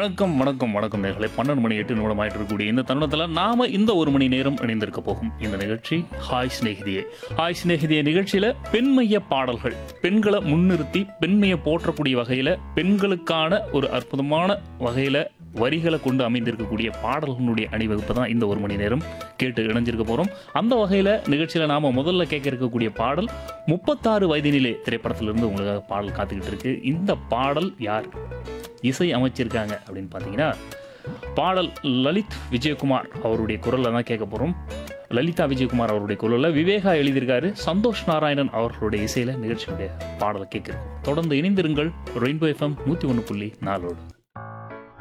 வணக்கம் வணக்கம் வணக்கம் நேர்களை பன்னெண்டு மணி எட்டு நிமிடம் ஆயிட்டு இருக்கக்கூடிய இந்த தருணத்தில் நாம இந்த ஒரு மணி நேரம் இணைந்திருக்க போகும் இந்த நிகழ்ச்சி ஹாய் சிநேகிதியே ஹாய் சிநேகிதியே நிகழ்ச்சியில பெண்மைய பாடல்கள் பெண்களை முன்னிறுத்தி பெண்மையை போற்றக்கூடிய வகையில பெண்களுக்கான ஒரு அற்புதமான வகையில வரிகளை கொண்டு அமைந்திருக்கக்கூடிய பாடல்களுடைய அணிவகுப்பு தான் இந்த ஒரு மணி நேரம் கேட்டு இணைஞ்சிருக்க போறோம் அந்த வகையில நிகழ்ச்சியில நாம முதல்ல கேட்க இருக்கக்கூடிய பாடல் முப்பத்தாறு வயதினிலே திரைப்படத்திலிருந்து உங்களுக்காக பாடல் காத்துக்கிட்டு இருக்கு இந்த பாடல் யார் இசை அமைச்சிருக்காங்க அப்படின்னு பார்த்தீங்கன்னா பாடல் லலித் விஜயகுமார் அவருடைய குரலில் தான் கேட்க போகிறோம் லலிதா விஜயகுமார் அவருடைய குரலில் விவேகா எழுதியிருக்காரு சந்தோஷ் நாராயணன் அவர்களுடைய இசையில் நிகழ்ச்சியுடைய பாடலை கேட்குறோம் தொடர்ந்து இணைந்திருங்கள் ரெயின்போ எஃப்எம் நூற்றி ஒன்று புள்ளி நாலோடு